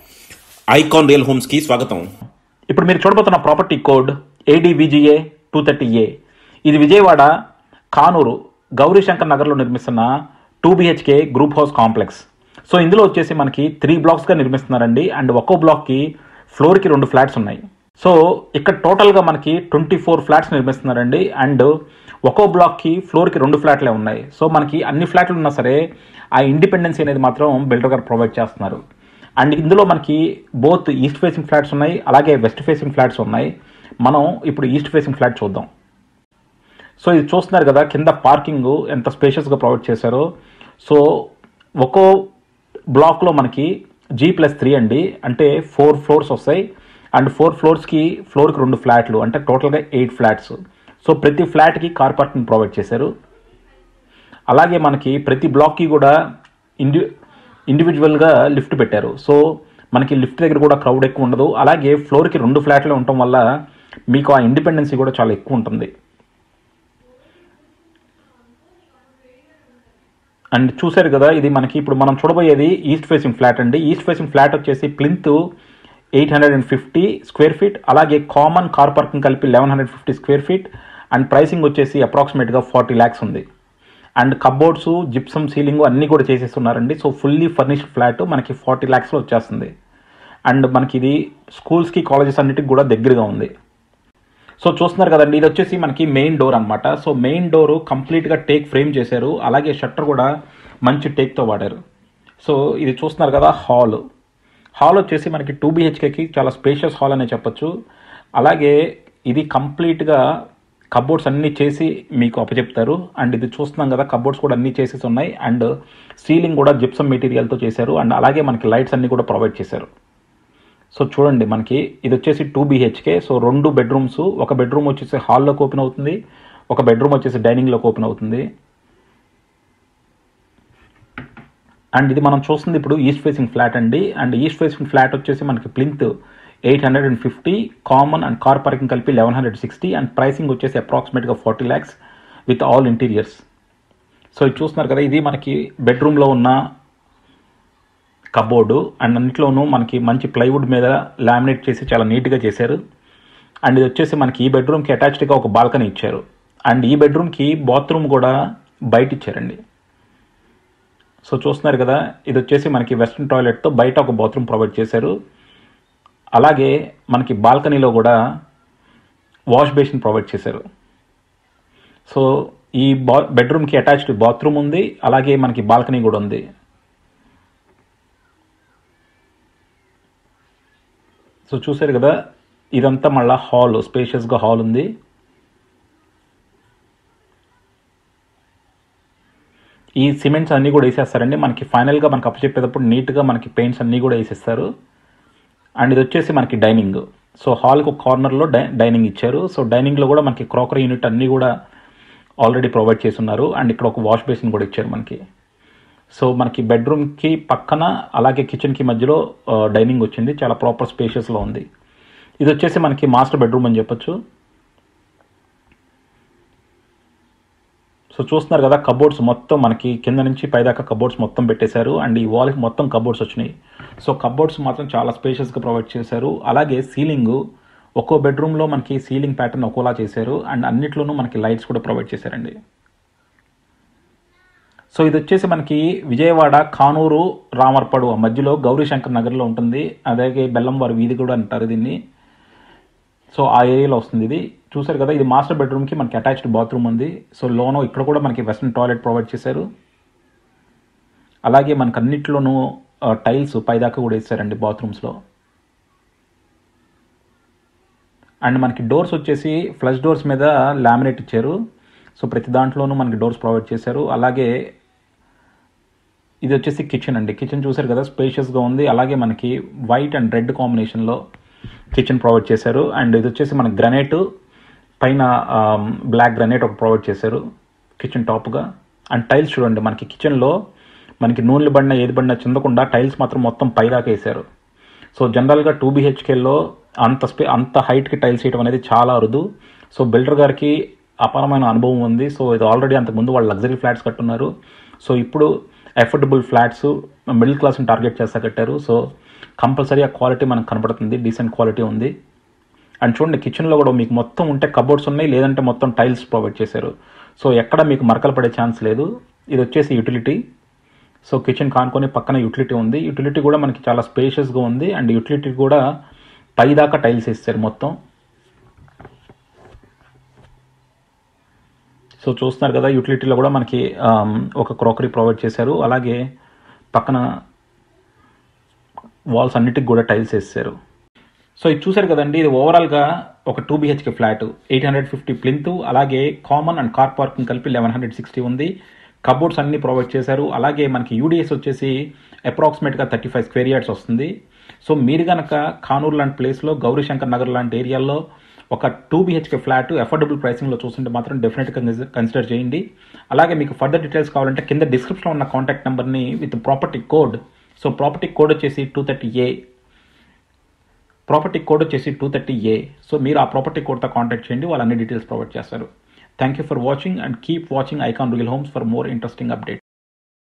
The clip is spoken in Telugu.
ఐకాన్ రియల్ హోమ్స్కి స్వాగతం ఇప్పుడు మీరు చూడబోతున్న property code ADVGA two thirty A ఇది విజయవాడ కానూరు గౌరీశంకర్ నగర్లో నిర్మిస్తున్న two BHK group house complex so ఇందులో వచ్చేసి మనకి త్రీ బ్లాక్స్గా నిర్మిస్తున్నారండి అండ్ ఒక్కో బ్లాక్కి ఫ్లోర్కి రెండు ఫ్లాట్స్ ఉన్నాయి సో ఇక్కడ టోటల్గా మనకి ట్వంటీ ఫోర్ ఫ్లాట్స్ నిర్మిస్తున్నారండి అండ్ ఒక్కో బ్లాక్కి ఫ్లోర్కి రెండు ఫ్లాట్లే ఉన్నాయి సో మనకి అన్ని ఫ్లాట్లు ఉన్నా సరే ఆ ఇండిపెండెన్సీ అనేది మాత్రం బిల్డర్ గారు ప్రొవైడ్ చేస్తున్నారు అండ్ ఇందులో మనకి బోత్ ఈస్ట్ ఫేసింగ్ ఫ్లాట్స్ ఉన్నాయి అలాగే వెస్ట్ ఫేసింగ్ ఫ్లాట్స్ ఉన్నాయి మనం ఇప్పుడు ఈస్ట్ ఫేసింగ్ ఫ్లాట్ చూద్దాం సో ఇది చూస్తున్నారు కదా కింద పార్కింగ్ ఎంత స్పేషియస్గా ప్రొవైడ్ చేశారో సో ఒక్కో బ్లాక్లో మనకి జీ ప్లస్ త్రీ అండి అంటే ఫోర్ ఫ్లోర్స్ వస్తాయి అండ్ ఫోర్ ఫ్లోర్స్కి ఫ్లోర్కి రెండు ఫ్లాట్లు అంటే టోటల్గా ఎయిట్ ఫ్లాట్స్ సో ప్రతి ఫ్లాట్కి కార్ పార్కింగ్ ప్రొవైడ్ చేశారు అలాగే మనకి ప్రతి బ్లాక్కి కూడా ఇండి ఇండివిజువల్గా లిఫ్ట్ పెట్టారు సో మనకి లిఫ్ట్ దగ్గర కూడా క్రౌడ్ ఎక్కువ ఉండదు అలాగే ఫ్లోర్కి రెండు ఫ్లాట్లు ఉండటం వల్ల మీకు ఆ ఇండిపెండెన్సీ కూడా చాలా ఎక్కువ ఉంటుంది అండ్ చూశారు కదా ఇది మనకి ఇప్పుడు మనం చూడబోయేది ఈస్ట్ ఫేసింగ్ ఫ్లాట్ అండి ఈస్ట్ ఫేసింగ్ ఫ్లాట్ వచ్చేసి plinth eight hundred and fifty square feet అలాగే కామన్ కార్ పార్కింగ్ కలిపి eleven hundred fifty square feet and pricing వచ్చేసి అప్రాక్సిమేట్గా ఫార్టీ ల్యాక్స్ ఉంది అండ్ కబోర్డ్స్ జిప్సమ్ సీలింగ్ అన్నీ కూడా చేసేస్తున్నారండి సో ఫుల్లీ ఫర్నిష్డ్ ఫ్లాట్ మనకి ఫార్టీ ల్యాక్స్లో వచ్చేస్తుంది అండ్ మనకి ఇది స్కూల్స్కి కాలేజెస్ అన్నిటికి కూడా దగ్గరగా ఉంది సో చూస్తున్నారు కదండి ఇది వచ్చేసి మనకి మెయిన్ డోర్ అనమాట సో మెయిన్ డోర్ కంప్లీట్గా టేక్ ఫ్రేమ్ చేశారు అలాగే షట్టర్ కూడా మంచి టేక్తో వాడారు సో ఇది చూస్తున్నారు కదా హాల్ హాల్ వచ్చేసి మనకి టూ బీహెచ్కేకి చాలా స్పేషియస్ హాల్ అనే చెప్పొచ్చు అలాగే ఇది కంప్లీట్గా కబోర్డ్స్ అన్నీ చేసి మీకు అప్పచెప్తారు అండ్ ఇది చూస్తున్నాం కదా కబోర్డ్స్ కూడా అన్నీ చేసేసి ఉన్నాయి అండ్ సీలింగ్ కూడా జిప్సమ్ మెటీరియల్తో చేశారు అండ్ అలాగే మనకి లైట్స్ అన్నీ కూడా ప్రొవైడ్ చేశారు సో చూడండి మనకి ఇది వచ్చేసి టూ బీహెచ్కే సో రెండు బెడ్రూమ్స్ ఒక బెడ్రూమ్ వచ్చేసి హాల్లోకి ఓపెన్ అవుతుంది ఒక బెడ్రూమ్ వచ్చేసి డైనింగ్లోకి ఓపెన్ అవుతుంది అండ్ ఇది మనం చూస్తుంది ఇప్పుడు ఈస్ట్ ఫేసింగ్ ఫ్లాట్ అండి అండ్ ఈస్ట్ ఫేసింగ్ ఫ్లాట్ వచ్చేసి మనకి plinth eight hundred and fifty common and car parking కలిపి eleven hundred sixty and pricing వచ్చేసి అప్రాక్సిమేట్గా forty lakhs with all interiors so ఇది చూస్తున్నారు కదా ఇది మనకి బెడ్రూమ్లో ఉన్న కబోర్డు అండ్ అన్నిట్లోనూ మనకి మంచి ప్లైవుడ్ మీద లామినేట్ చేసి చాలా నీట్గా చేశారు అండ్ ఇది వచ్చేసి మనకి ఈ బెడ్రూమ్కి అటాచ్డ్గా ఒక బాల్కనీ ఇచ్చారు అండ్ ఈ బెడ్రూమ్కి బాత్రూమ్ కూడా బయట ఇచ్చారండి సో చూస్తున్నారు కదా ఇది వచ్చేసి మనకి వెస్ట్రన్ టాయిలెట్తో బయట ఒక బాత్రూమ్ ప్రొవైడ్ చేశారు అలాగే మనకి బాల్కనీలో కూడా వాష్ బేసిన్ ప్రొవైడ్ చేశారు సో ఈ బా బెడ్రూమ్కి అటాచ్డ్ బాత్రూమ్ ఉంది అలాగే మనకి బాల్కనీ కూడా ఉంది సో చూసారు కదా ఇదంతా మళ్ళా హాల్ స్పేషియస్గా హాల్ ఉంది ఈ సిమెంట్స్ అన్నీ కూడా వేసేస్తారండి మనకి ఫైనల్గా మనకి అప్పచెప్పేటప్పుడు నీట్గా మనకి పెయింట్స్ అన్నీ కూడా వేసేస్తారు అండ్ ఇది వచ్చేసి మనకి డైనింగ్ సో హాల్కి ఒక కార్నర్లో డై డైనింగ్ ఇచ్చారు సో డైనింగ్లో కూడా మనకి క్రాకరీ యూనిట్ అన్నీ కూడా ఆల్రెడీ ప్రొవైడ్ చేసి ఉన్నారు అండ్ ఇక్కడ ఒక వాష్ బేసిన్ కూడా ఇచ్చారు మనకి సో మనకి బెడ్రూమ్కి పక్కన అలాగే కిచెన్కి మధ్యలో డైనింగ్ వచ్చింది చాలా ప్రాపర్ స్పేషియస్లో ఉంది ఇది వచ్చేసి మనకి మాస్టర్ బెడ్రూమ్ అని చెప్పొచ్చు సో చూస్తున్నారు కదా కబోర్డ్స్ మొత్తం మనకి కింద నుంచి పైదాకా కబోర్డ్స్ మొత్తం పెట్టేశారు అండ్ ఈ వాల్కి మొత్తం కబోర్డ్స్ వచ్చినాయి సో కబోర్డ్స్ మాత్రం చాలా స్పేషియస్గా ప్రొవైడ్ చేశారు అలాగే సీలింగ్ ఒక్కో బెడ్రూమ్లో మనకి సీలింగ్ ప్యాటర్న్ ఒక్కోలా చేశారు అండ్ అన్నిట్లోనూ మనకి లైట్స్ కూడా ప్రొవైడ్ చేశారండి సో ఇది వచ్చేసి మనకి విజయవాడ కానూరు రామర్పడు ఆ మధ్యలో గౌరీశంకర్ నగర్లో ఉంటుంది అలాగే బెల్లంవారి వీధి కూడా అంటారు దీన్ని సో ఆ ఏరియాలో వస్తుంది ఇది చూసారు కదా ఇది మాస్టర్ బెడ్రూమ్కి మనకి అటాచ్డ్ బాత్రూమ్ ఉంది సో లోనో ఇక్కడ కూడా మనకి వెస్ట్రన్ టాయిలెట్ ప్రొవైడ్ చేశారు అలాగే మనకి అన్నిట్లోనూ టైల్స్ పైదాకా కూడా వేసారండి బాత్రూమ్స్లో అండ్ మనకి డోర్స్ వచ్చేసి ఫ్లష్ డోర్స్ మీద లామినేట్ ఇచ్చారు సో ప్రతి దాంట్లోనూ మనకి డోర్స్ ప్రొవైడ్ చేశారు అలాగే ఇది వచ్చేసి కిచెన్ అండి కిచెన్ చూసారు కదా స్పేషియస్గా ఉంది అలాగే మనకి వైట్ అండ్ రెడ్ కాంబినేషన్లో కిచెన్ ప్రొవైడ్ చేశారు అండ్ ఇది వచ్చేసి మనకి గ్రనైట్ పైన బ్లాక్ గ్రనైట్ ఒక ప్రొవైడ్ చేశారు కిచెన్ టాప్గా అండ్ టైల్స్ చూడండి మనకి కిచెన్లో మనకి నూనెలు పడిన ఏది పడినా చెందకుండా టైల్స్ మాత్రం మొత్తం పైదాకా వేశారు సో జనరల్గా టూ బీహెచ్కేలో అంత స్పే అంత హైట్కి టైల్స్ వేయడం అనేది చాలా అరుదు సో బిల్డర్ గారికి అపారమైన అనుభవం ఉంది సో ఇది ఆల్రెడీ అంతకుముందు వాళ్ళు లగ్జరీ ఫ్లాట్స్ కట్టున్నారు సో ఇప్పుడు అఫోర్డబుల్ ఫ్లాట్స్ మిడిల్ క్లాస్ని టార్గెట్ చేస్తా కట్టారు సో కంపల్సరీ ఆ క్వాలిటీ మనకు కనబడుతుంది డీసెంట్ క్వాలిటీ ఉంది అండ్ చూడండి కిచెన్లో కూడా మీకు మొత్తం ఉంటే కబోర్డ్స్ ఉన్నాయి లేదంటే మొత్తం టైల్స్ ప్రొవైడ్ చేశారు సో ఎక్కడ మీకు మరకలు పడే ఛాన్స్ లేదు ఇది వచ్చేసి యూటిలిటీ సో కిచెన్ కానుకొని పక్కన యూటిలిటీ ఉంది యూటిలిటీ కూడా మనకి చాలా స్పేషియస్గా ఉంది అండ్ యూటిలిటీ కూడా పై దాకా టైల్స్ వేస్తారు మొత్తం సో చూస్తున్నారు కదా యూటిలిటీలో కూడా మనకి ఆమ్, ఒక క్రోకరీ ప్రొవైడ్ చేశారు అలాగే పక్కన వాల్స్ అన్నిటికి కూడా టైల్స్ వేస్తారు సో ఇది చూశారు కదండి ఇది ఓవరాల్గా ఒక two BHK flat eight hundred fifty plinth అలాగే కామన్ అండ్ కార్ పార్కింగ్ కలిపి లెవెన్ హండ్రెడ్ సిక్స్టీ ఉంది కబోర్డ్స్ అన్ని ప్రొవైడ్ చేశారు అలాగే మనకి యూడిఎస్ వచ్చేసి అప్రాక్సిమేట్గా థర్టీ ఫైవ్ స్క్వేర్ యార్డ్స్ వస్తుంది సో మీరు కనుక కానూరు లాంటి ప్లేస్లో గౌరీశంకర్ నగర్ లాంటి ఏరియాలో ఒక టూ బిహెచ్కే ఫ్లాట్ అఫోర్డబుల్ ప్రైసింగ్లో చూస్తుంటే మాత్రం డెఫినెట్గా కన్సిడర్ చేయండి అలాగే మీకు ఫర్దర్ డీటెయిల్స్ కావాలంటే కింద డిస్క్రిప్షన్లో ఉన్న కాంటాక్ట్ నెంబర్ని with property code so property code వచ్చేసి two thirty A property code వచ్చేసి టూ థర్టీ ఏ సో మీరు ఆ ప్రాపర్టీ కోడ్తో కాంటాక్ట్ చేయండి వాళ్ళు అన్ని డీటెయిల్స్ ప్రొవైడ్ చేస్తారు thank you for watching and keep watching icon real homes for more interesting update